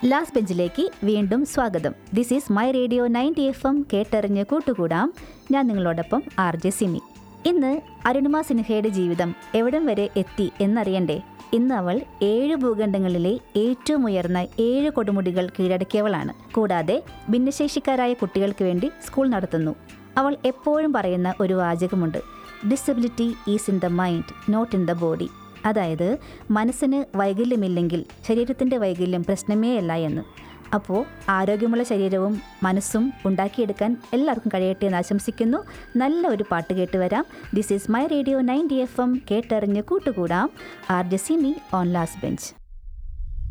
last ബെഞ്ചിലേക്ക് വീണ്ടും സ്വാഗതം this is my radio ninety F M കേട്ടറിഞ്ഞ് കൂട്ടുകൂടാം ഞാൻ നിങ്ങളോടൊപ്പം ആർ ജെ സിമി ഇന്ന് അരുണിമ സിൻഹയുടെ ജീവിതം എവിടം വരെ എത്തി എന്നറിയണ്ടേ ഇന്ന് അവൾ ഏഴ് ഭൂഖണ്ഡങ്ങളിലെ ഏറ്റവും ഉയർന്ന ഏഴ് കൊടുമുടികൾ കീഴടക്കിയവളാണ് കൂടാതെ ഭിന്നശേഷിക്കാരായ കുട്ടികൾക്ക് വേണ്ടി സ്കൂൾ നടത്തുന്നു അവൾ എപ്പോഴും പറയുന്ന ഒരു വാചകമുണ്ട് disability is in the mind not in the body അതായത് മനസ്സിന് വൈകല്യമില്ലെങ്കിൽ ശരീരത്തിൻ്റെ വൈകല്യം പ്രശ്നമേ അല്ല എന്ന് അപ്പോൾ ആരോഗ്യമുള്ള ശരീരവും മനസ്സും ഉണ്ടാക്കിയെടുക്കാൻ എല്ലാവർക്കും കഴിയട്ടെ എന്ന് ആശംസിക്കുന്നു നല്ല ഒരു പാട്ട് കേട്ട് വരാം this is my radio ninety F M കേട്ടറിഞ്ഞ് കൂട്ടുകൂടാം R J Simi on last bench